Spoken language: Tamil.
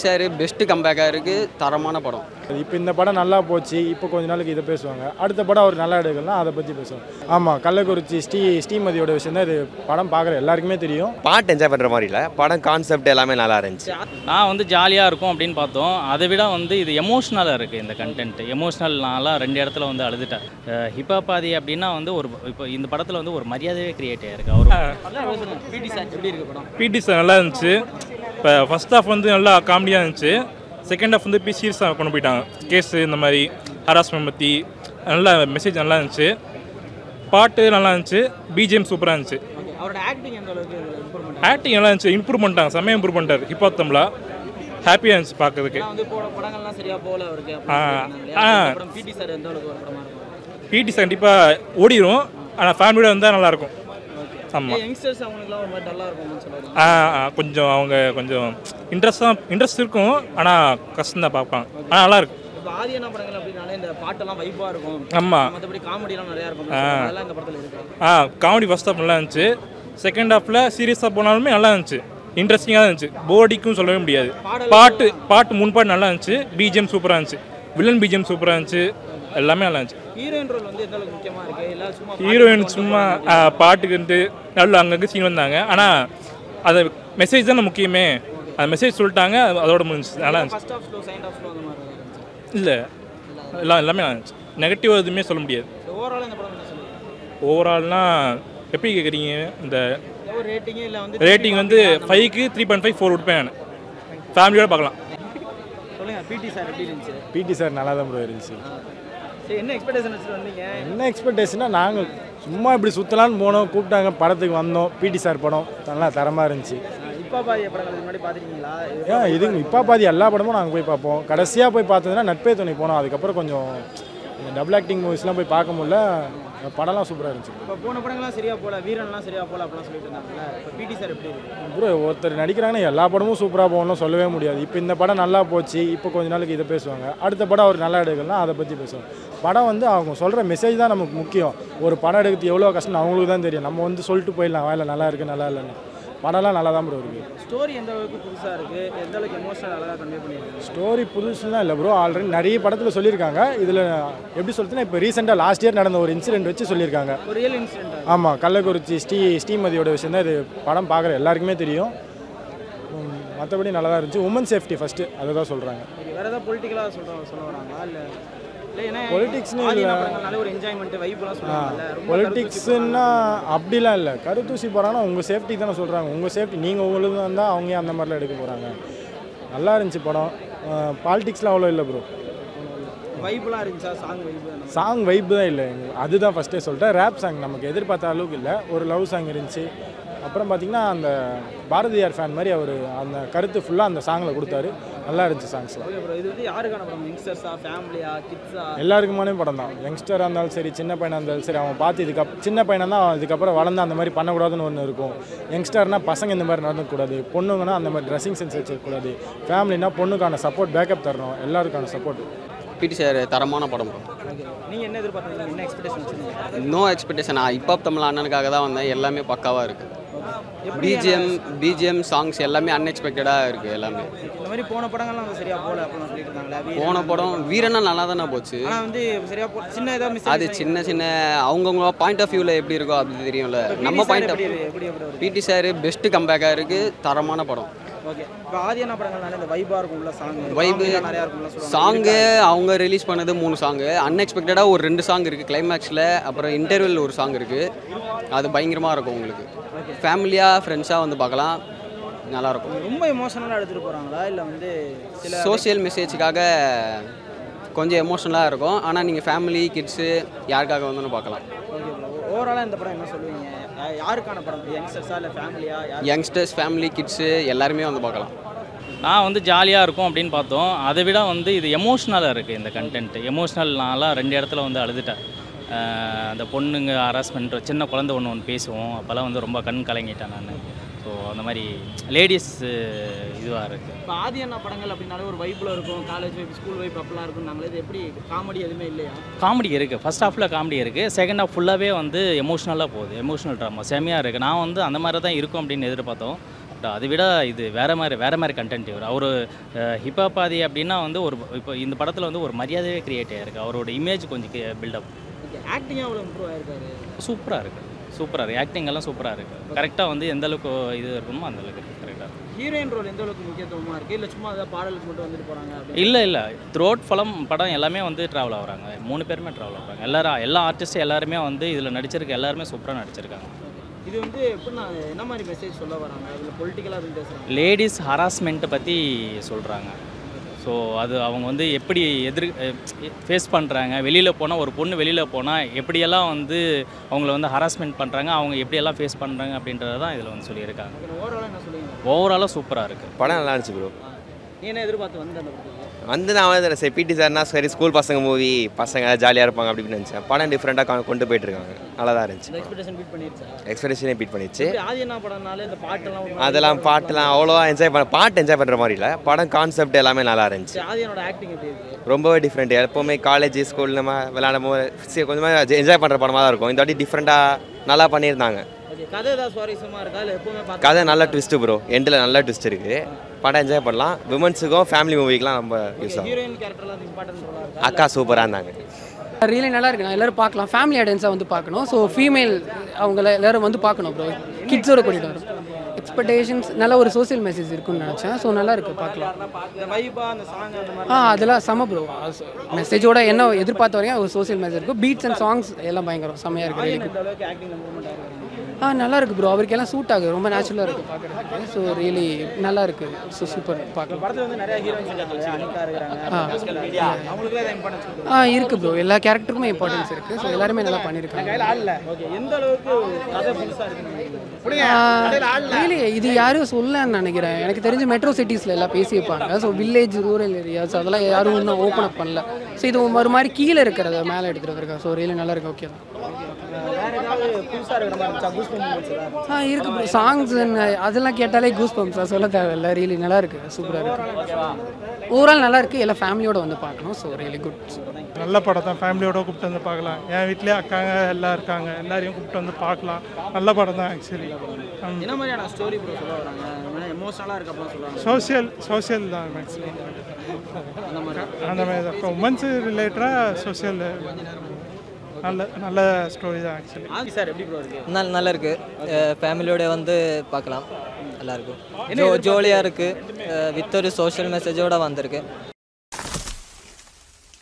சார் பெஸ்ட்டு கம்பேக்காக இருக்குது தரமான படம் இப்போ இந்த படம் நல்லா போச்சு இப்போ கொஞ்ச நாளுக்கு இதை பேசுவாங்க அடுத்த படம் அவர் நல்லா எடுக்கலாம் அதை பற்றி பேசுவாங்க ஆமாம் கள்ளக்குறிச்சி ஸ்ரீ ஸ்ரீமதியோட விஷயம் தான் இது படம் பார்க்குற எல்லாருக்குமே தெரியும் பாட்டு என்ஜாய் பண்ணுற மாதிரி இல்லை படம் கான்செப்ட் எல்லாமே நல்லா இருந்துச்சு நான் வந்து ஜாலியாக இருக்கும் அப்படின்னு பார்த்தோம் அதை விட வந்து இது எமோஷ்னலாக இருக்குது இந்த கண்டென்ட் எமோஷ்னல் நான்லாம் ரெண்டு இடத்துல வந்து அழுதுட்டேன் ஹிப்பாபாதி அப்படின்னா வந்து ஒரு இப்போ இந்த படத்தில் வந்து ஒரு மரியாதையே கிரியேட் ஆயிருக்கு அவர் பிடி சார் எப்படி இருக்கு படம் பிடி சார் நல்லா இருந்துச்சு இப்போ ஃபர்ஸ்ட் ஹாஃப் வந்து நல்லா காமெடியாக இருந்துச்சு செகண்ட் ஹாஃப் வந்து போய் சீரியஸாக கொண்டு போயிட்டாங்க கேஸு இந்த மாதிரி ஹராஸ்மெண்ட் பற்றி நல்லா மெசேஜ் நல்லா இருந்துச்சு பாட்டு நல்லா இருந்துச்சு பிஜிஎம் சூப்பராக இருந்துச்சு அவரோட ஆக்டிங் எந்த அளவுக்கு இம்ப்ரூவ்மெண்ட் ஆக்டிங் நல்லா இருந்துச்சு இம்ப்ரூவ் பண்ணிட்டாங்க செம்மையாக இம்ப்ரூவ் பண்ணிட்டார் ஹிப்ஹாப் தமிழா ஹாப்பியாக இருந்துச்சு பார்க்கறதுக்கு வந்து போட படங்கள்லாம் சரியா போல அவருக்கு ஆ, ஆ. அப்புறம் பிடி சார் எந்த அளவுக்கு ஒரு படமா இருக்கும் பிடி சார் கண்டிப்பாக ஓடிடும் ஆனால் ஃபேமிலியோட வந்தால் நல்லாயிருக்கும் ஆமாம் யங்ஸ்டர்ஸ் அவங்களுக்குலாம் ஒரு மாதிரி டல்லா இருக்கும்னு சொல்லுவாங்க ஆ ஆ, கொஞ்சம் அவங்க கொஞ்சம் இன்ட்ரெஸ்டாக இன்ட்ரெஸ்ட் இருக்கும் ஆனால் கஷ்டம் தான் பார்ப்பாங்க ஆனால் நல்லா இருக்கும் இப்போ ஆதியான படங்கள் அப்படின்னாலே இந்த பாட்டெல்லாம் வைப்பா இருக்கும் ஆமாம் மற்றபடி காமெடிலாம் நிறையா இருக்கும் அதெல்லாம் இந்த படத்தில் இருக்கு ஆ காமெடி ஃபஸ்ட் ஹாஃப் நல்லா இருந்துச்சு செகண்ட் ஹாஃபில் சீரியஸாக போனாலுமே நல்லா இருந்துச்சு இன்ட்ரெஸ்டிங்காக இருந்துச்சு போடிக்கும் சொல்லவே முடியாது பாட்டு பாட்டு மூணு பாட்டு நல்லா இருந்துச்சு பிஜிஎம் சூப்பராக இருந்துச்சு வில்லன் பிஜிஎம் சூப்பராக இருந்துச்சு எல்லாமே நல்லா இருந்துச்சு ஹீரோயின் ரோல் வந்து எந்த அளவுக்கு முக்கியமா இருக்கு எல்லாம் சும்மா ஹீரோயின் சும்மா ஆ, பாட்டுக்குன்ட்டு நல்ல அங்கங்கே சீன் வந்தாங்க ஆனால் அது மெசேஜ் தானே முக்கியமே அந்த மெசேஜ் சொல்லிட்டாங்க அது அதோட முடிஞ்சுச்சு நல்லா இருந்துச்சு first half slow second half slow அந்த மாதிரி இருந்துச்சு இல்லை எல்லாம் எல்லாமே நல்லா இருந்துச்சு நெகட்டிவ் எதுவுமே சொல்ல முடியாது ஓவரால் இந்த படம் என்ன சொல்லுங்க ஓவரால்னா எப்படி கேட்குறீங்க இந்த ஒரு ரேட்டிங்கே இல்லை வந்து ரேட்டிங் வந்து ஃபைவ்க்கு த்ரீ பாயிண்ட் ஃபைவ் ஃபோர் கொடுப்பேன் நான் ஃபேமிலியோட பார்க்கலாம் சொல்லுங்க பிடி சார் எப்படி இருந்துச்சு பிடி சார் நல்லா தான் ப்ரோ இருந்துச்சு சரி என்ன எக்ஸ்பெக்டேஷன் வச்சுட்டு வந்தீங்க என்ன எக்ஸ்பெக்டேஷனா நாங்கள் சும்மா இப்படி சுற்றலான்னு போனோம் கூப்பிட்டாங்க படத்துக்கு வந்தோம் பிடி சார் படம் நல்லா தரமாக இருந்துச்சு இப்போ பாதிய படங்கள் முன்னாடி பார்த்துருக்கீங்களா ஏன் இது இப்போ பாதி எல்லா படமும் நாங்கள் போய் பார்ப்போம் கடைசியாக போய் பார்த்ததுன்னா நட்பே துணை போனோம் அதுக்கப்புறம் கொஞ்சம் டபுள் ஆக்டிங் மூவிஸ்லாம் போய் பார்க்க முடியல படம்லாம் சூப்பராக இருந்துச்சு இப்போ போன படங்கள்லாம் சரியா போல வீரன்லாம் சரியா போல அப்படிலாம் சொல்லிட்டு இருந்தாங்கல்ல இப்போ பிடி சார் எப்படி இருக்கு ப்ரோ ஒருத்தர் நடிக்கிறாங்கன்னா எல்லா படமும் சூப்பராக போகணும்னு சொல்லவே முடியாது இப்போ இந்த படம் நல்லா போச்சு இப்போ கொஞ்ச நாளுக்கு இதை பேசுவாங்க அடுத்த படம் அவர் நல்லா எடுக்கலாம் அதை பற்றி பேசுவாங்க படம் வந்து அவங்க சொல்கிற மெசேஜ் தான் நமக்கு முக்கியம் ஒரு படம் எடுக்கிறது எவ்வளோ கஷ்டம் அவங்களுக்கு தான் தெரியும் நம்ம வந்து சொல்லிட்டு போயிடலாம் வாயில நல்லா இருக்குது நல்லா இல்லைன்னு படம்லாம் நல்லா தான் ப்ரோ இருக்குது ஸ்டோரி எந்த அளவுக்கு புதுசாக இருக்கு எந்த அளவுக்கு எமோஷனல் அழகாக கன்வே பண்ணியிருக்காங்க ஸ்டோரி புதுசுலாம் இல்லை ப்ரோ ஆல்ரெடி நிறைய படத்தில் சொல்லியிருக்காங்க இதில் எப்படி சொல்றதுன்னா இப்போ ரீசெண்டாக லாஸ்ட் இயர் நடந்த ஒரு இன்சிடென்ட் வச்சு சொல்லியிருக்காங்க ஒரு ரியல் இன்சிடென்ட் ஆமாம் கள்ளக்குறிச்சி ஸ்ரீ ஸ்ரீமதியோட விஷயம் தான் இது படம் பார்க்குற எல்லாருக்குமே தெரியும் உம், மற்றபடி நல்லா தான் இருந்துச்சு உமன் சேஃப்டி ஃபஸ்ட்டு அதை தான் சொல்கிறாங்க வேற ஏதாவது பொலிட்டிக்கலாக சொல்கிறாங்க சொல்ல வராங்களா இல்லை இல்லை ஏன்னா Politicsனு ஆதின இல்ல. படங்கள்னாலே ஒரு என்ஜாய்மெண்ட் வைப்லாம் சொல்லுவாங்கல்ல ரொம்ப பொலிட்டிக்ஸ்னா அப்படிலாம் இல்லை கருத்தூசி போகிறாங்கன்னா உங்கள் சேஃப்டி தானே சொல்கிறாங்க உங்கள் சேஃப்டி நீங்கள் உங்களுக்கு வந்தால் அவங்க ஏன் அந்த மாதிரிலாம் எடுக்க போகிறாங்க நல்லா இருந்துச்சு படம் பாலிடிக்ஸ்லாம் அவ்வளோ இல்லை ப்ரோ வைப்லாம் இருந்துச்சா சாங் வைப் அந்த சாங் வைப் தான் இல்லை அதுதான் ஃபஸ்ட்டே சொல்லிட்டேன் ரேப் சாங் நமக்கு எதிர்பார்த்த அளவுக்கு இல்லை ஒரு லவ் சாங் இருந்துச்சு அப்புறம் பார்த்தீங்கன்னா அந்த பாரதியார் ஃபேன் மாதிரி அவர் அந்த கருத்து ஃபுல்லாக அந்த சாங்கில் கொடுத்தாரு நல்லா இருந்துச்சு சாங்ஸ்லாம் ஓகே ப்ரோ இது வந்து யாருக்கான படம் யங்ஸ்டர்ஸா ஃபேமிலியா கிட்ஸா எல்லாருக்குமானே படம் தான் யங்ஸ்டராக இருந்தாலும் சரி சின்ன பையனாக இருந்தாலும் சரி அவன் பார்த்து இதுக்கப் சின்ன பையனா தான் அவன் இதுக்கப்புறம் வளர்ந்து அந்த மாதிரி பண்ணக்கூடாதுன்னு ஒன்று இருக்கும் யங்ஸ்டர்னா பசங்க இந்த மாதிரி நடந்துக்கூடாது பொண்ணுங்கன்னா அந்த மாதிரி ட்ரெஸ்ஸிங் சென்ஸ் வச்சுக்கூடாது ஃபேமிலினா பொண்ணுக்கான சப்போர்ட் பேக்கப் தரணும் எல்லாருக்கான சப்போர்ட் பிடி சார் தரமான படம் நீங்கள் என்ன எதிர்பார்த்தீங்க என்ன எக்ஸ்பெக்டேஷன் வச்சுருந்தீங்க நோ எக்ஸ்பெக்டேஷன் நான் ஹிப்ஹாப் தமிழ் அண்ணனுக்காக தான் வந்தேன் எல்லாமே பக்காவாக இருக்குது பிஜிஎம் பிஜிஎம் சாங்ஸ் எல்லாமே அன்எக்ஸ்பெக்டடாக இருக்குது எல்லாமே இந்த மாதிரி போன படங்கள்லாம் வந்து சரியா போல அப்படின்னு சொல்லிட்டு இருந்தாங்களே வீரன் போன படம் வீரனா நல்லா தானே போச்சு ஆனா வந்து சரியா போ சின்ன ஏதாவது மிஸ் அது சின்ன சின்ன அவங்கவுங்க பாயிண்ட் ஆஃப் வியூவில் எப்படி இருக்கோ அப்படி தெரியும்ல நம்ம பாயிண்ட் ஆஃப் எப்படி எப்படி எப்படி வரும் பிடி சார் பெஸ்ட்டு கம்பேக்காக இருக்குது தரமான படம் ஓகே இப்போ ஆதியான படங்கள்னால இந்த வைபா இருக்கும் உள்ள சாங் வைபு நிறையா இருக்கும்ல சொல்லுவாங்க சாங்கு அவங்க ரிலீஸ் பண்ணது மூணு சாங்கு அன்எக்ஸ்பெக்டடாக ஒரு ரெண்டு சாங் இருக்குது கிளைமேக்ஸில் அப்புறம் இன்டர்வெல் ஒரு சாங் இருக்குது அது பயங்கரமாக இருக்கும் உங்களுக்கு ஃபேமிலியாக ஃப்ரெண்ட்ஸாக வந்து பார்க்கலாம் நல்லாயிருக்கும் ரொம்ப எமோஷனலாக எடுத்துட்டு போறாங்களா இல்ல வந்து சில சோஷியல் மெசேஜுக்காக கொஞ்சம் எமோஷனலாக இருக்கும் ஆனால் நீங்கள் ஃபேமிலி கிட்ஸு யாருக்காக வந்தாலும் பார்க்கலாம் ஓகே ஓவராலாக இந்த படம் என்ன சொல்லுவீங்க யா- யாருக்கான படம் யங்ஸ்டர்ஸா இல்லை ஃபேமிலியா யார் யங்ஸ்டர்ஸ் ஃபேமிலி கிட்ஸு எல்லாருமே வந்து பார்க்கலாம் நான் வந்து ஜாலியாக இருக்கும் அப்படின்னு பார்த்தோம் அதை விட வந்து இது எமோஷ்னலாக இருக்குது இந்த கண்டென்ட் எமோஷ்னல் நான்லாம் ரெண்டு இடத்துல வந்து அழுதுட்டேன் அஹ் அந்த பொண்ணுங்க ஹராஸ்மெண்ட் சின்ன குழந்தை ஒன்று ஒன்று பேசுவோம் அப்போல்லாம் வந்து ரொம்ப கண் கலங்கிட்டேன் நான் ஸோ அந்த மாதிரி லேடிஸ் இதுவாக இருக்குது இப்போ ஆதி அண்ணா படங்கள் அப்படின்னாலே ஒரு வைப்பில் இருக்கும் காலேஜ் வைப் ஸ்கூல் வைப் அப்படிலாம் இருக்கும் நாங்களே இது எப்படி காமெடி எதுவுமே இல்லையா காமெடி இருக்குது ஃபர்ஸ்ட் ஹாஃபில் காமெடி இருக்குது செகண்ட் ஹாஃப் ஃபுல்லாகவே வந்து எமோஷ்னலாக போகுது எமோஷ்னல் ட்ராமா செமையாக இருக்குது நான் வந்து அந்த மாதிரி தான் இருக்கும் அப்படின்னு எதிர்பார்த்தோம் பட் அதை விட இது வேற மாதிரி வேற மாதிரி கண்டென்ட் இவர் அவர் ஹிப்ஹாப் ஆதி அப்படின்னா வந்து ஒரு இப்போ இந்த படத்தில் வந்து ஒரு மரியாதையே கிரியேட் ஆயிருக்கு அவரோட இமேஜ் கொஞ்சம் பில்டப் ஓகே ஆக்டிங்காக அவ்வளோ இம்ப்ரூவ் ஆயிருக்காரு சூப்பராக இருக்குது சூப்பராக இருக்குது ஆக்டிங் எல்லாம் சூப்பராக இருக்குது கரெக்டாக வந்து எந்த அளவுக்கு இது இருக்கணுமோ அந்த அளவுக்கு கரெக்டாக ஹீரோயின் ரோல் எந்த அளவுக்கு முக்கியத்துவமாக இருக்குது இல்லை சும்மா ஏதாவது பாடலுக்கு மட்டும் வந்துட்டு போகிறாங்க அப்படின்னு இல்லை இல்லை த்ரோட் படம் படம் எல்லாமே வந்து ட்ராவல் ஆகுறாங்க மூணு பேருமே ட்ராவல் ஆகுறாங்க எல்லாரும் எல்லா ஆர்டிஸ்ட் எல்லாருமே வந்து இதில் நடிச்சிருக்க எல்லாருமே சூப்பராக நடிச்சிருக்காங்க இது வந்து எப்படின்னா என்ன மாதிரி மெசேஜ் சொல்ல வராங்க இதில் பொலிட்டிக்கலாக எதுவும் பேசுகிறாங்க லேடிஸ் ஹராஸ்மெண்ட்டை பற்றி சொல்கிறாங்க ஸோ அது அவங்க வந்து எப்படி எதிர் ஃபேஸ் பண்ணுறாங்க வெளியில் போனால் ஒரு பொண்ணு வெளியில் போனால் எப்படியெல்லாம் வந்து அவங்கள வந்து ஹராஸ்மெண்ட் பண்ணுறாங்க அவங்க எப்படியெல்லாம் ஃபேஸ் பண்ணுறாங்க அப்படின்றத தான் இதில் வந்து சொல்லியிருக்காங்க ஓவராலாக என்ன சொல்லுவீங்க ஓவராலாக சூப்பராக இருக்குது படம் நல்லா இருந்துச்சு ப்ரோ நீ என்ன எதிர்பார்த்து வந்த அந்த படத்துக்கு வந்து நான் வந்து சரி பிடி சார்னா சரி ஸ்கூல் பசங்க மூவி பசங்க ஜாலியாக இருப்பாங்க அப்படின்னு நினச்சேன் படம் டிஃப்ரெண்ட்டாக கொண்டு போயிட்டு இருக்காங்க நல்லா தான் இருந்துச்சு இந்த எக்ஸ்பெக்டேஷன் பீட் பண்ணிருச்சா எக்ஸ்பெக்டேஷனே பீட் பண்ணிச்சு இப்படி ஆதி என்ன படம்னாலே இந்த பாட்டெல்லாம் ஒரு மாதிரி அதெல்லாம் பாட்டுலாம் அவ்வளோவா என்ஜாய் பண்ண பாட்டு என்ஜாய் பண்ணுற மாதிரி இல்லை படம் கான்செப்ட் எல்லாமே நல்லா இருந்துச்சு சரி, ஆதியனோட ஆக்டிங் எப்படி இருக்கு ரொம்பவே டிஃப்ரெண்ட் எப்போவுமே காலேஜ் ஸ்கூல் நம்ம விளையாடும் போது சரி, கொஞ்சமாக என்ஜாய் பண்ணுற படமாக தான் இருக்கும் இந்த வாட்டி டிஃப்ரெண்ட்டாக நல்லா பண்ணியிருந்தாங்க ஓகே கதை ஏதாவது சுவாரஸ்யமாக இருக்கா இல்லை எப்பவுமே பார்த்து கதை நல்ல ட்விஸ்ட்டு ப்ரோ எண்டில் நல்ல ட்விஸ்ட் இருக்குது படம் என்ஜாய் பண்ணலாம் விமன்ஸுக்கும் ஃபேமிலி மூவிக்கெலாம் ரொம்ப யூஸ் ஆகும் ஹீரோயின் கேரக்டர்லாம் இம்பார்ட்டன்ட் ரோலாக இருக்கா அக்கா சூப்பராக இருந்தாங்க ரியலி நல்லா இருக்கு நான் எல்லாரும் பார்க்கலாம் ஃபேமிலி ஆடியன்ஸாக வந்து பார்க்கணும் ஸோ ஃபீமேல் அவங்கள எல்லாரும் வந்து பார்க்கணும் ப்ரோ கிட்ஸோட கூட்டிகிட்டு வரும் எக்ஸ்பெக்டேஷன்ஸ் நல்ல ஒரு சோஷியல் மெசேஜ் இருக்குன்னு நினச்சேன் ஸோ நல்லா இருக்கு பார்க்கலாம் இந்த வைபா அந்த சாங் அந்த மாதிரி ஆ அதெல்லாம் செம ப்ரோ மெசேஜோட என்ன எதிர்பார்த்த வரையும் ஒரு சோஷியல் மெசேஜ் இருக்கும் பீட்ஸ் அண்ட் சாங்ஸ் எல்லாம் பயங்கரம் செம்மையாக இருக்கு really good. இந்த அளவுக்கு ஆக்டிங் மூவ்மெண்ட் ஆகிருக்கு ஆ நல்லா இருக்கு ப்ரோ அவருக்கு எல்லாம் சூட் ஆகுது ரொம்ப நேச்சுரலாக இருக்குது பார்க்குறதுக்கு ஸோ ரியலி நல்லா இருக்கு ஸோ சூப்பர் பார்க்கலாம் படத்துல வந்து நிறைய ஹீரோயின்ஸ் இருக்காங்க அனிகா இருக்கிறாங்க அவங்களுக்கு தான் இம்பார்ட்டன்ஸ் கொடுக்கும் ஆ இருக்கு ப்ரோ எல்லா கேரக்டருக்குமே இம்பார்ட்டன்ஸ் இருக்குது ஸோ எல்லாருமே நல்லா பண்ணியிருக்காங்க ஓகே எந்த அளவுக்கு கதை புதுசாக இருக்கு ரியலி இது யாரும் சொல்லலன்னு நினைக்கிறேன் எனக்கு தெரிஞ்சு மெட்ரோ சிட்டிஸில் எல்லாம் பேசியிருப்பாங்க ஸோ வில்லேஜ் ரூரல் ஏரியாஸ் அதெல்லாம் யாரும் இன்னும் ஓப்பன் அப் பண்ணல ஸோ இது ஒரு மாதிரி கீழே இருக்கிறத மேலே எடுத்துகிட்டு வந்திருக்கா ஸோ ரியலி நல்லா இருக்கு ஓகே தான் வேற ஏதாவது புதுசாக இருக்கிற மாதிரி இருந்துச்சா கூஸ் மூமெண்ட்ஸ் ஏதாவது ஆ இருக்கு ப்ரோ சாங்ஸ் அதெல்லாம் கேட்டாலே கூஸ் பம்ப்ஸாக சொல்ல தேவையில்ல ரியலி நல்லா இருக்கு சூப்பராக இருக்கு ஓவரால் நல்லா இருக்கு எல்லாம் ஃபேமிலியோட வந்து பார்க்கணும் ஸோ ரியலி குட் நல்ல படம் தான் ஃபேமிலியோட கூப்பிட்டு வந்து பார்க்கலாம் என் வீட்லேயே அக்காங்க எல்லாம் இருக்காங்க எல்லாரையும் கூப்பிட்டு வந்து பார்க்கலாம் நல்ல படம் தான் ஆக்சுவலி என்ன மாதிரியான ஸ்டோரி ப்ரோ சொல்ல வராங்க எமோஷனலாக இருக்கு அப்படின்னு சொல்லுவாங்க சோஷியல் சோஷியல் தான் மேக்ஸிமம் அந்த மாதிரி அந்த மாதிரி தான் இப்போ உமன்ஸு ரிலேட்டடாக சோஷியல் நல்ல நல்ல ஸ்டோரி தான் ஆக்சுவலி ஆதி சார் எப்படி ப்ரோ இருக்கு நல்ல நல்லா இருக்கு ஃபேமிலியோட வந்து பார்க்கலாம் நல்லா இருக்கும் ஜோ ஜோலியாக இருக்கு வித் ஒரு சோஷியல் மெசேஜோட வந்திருக்கு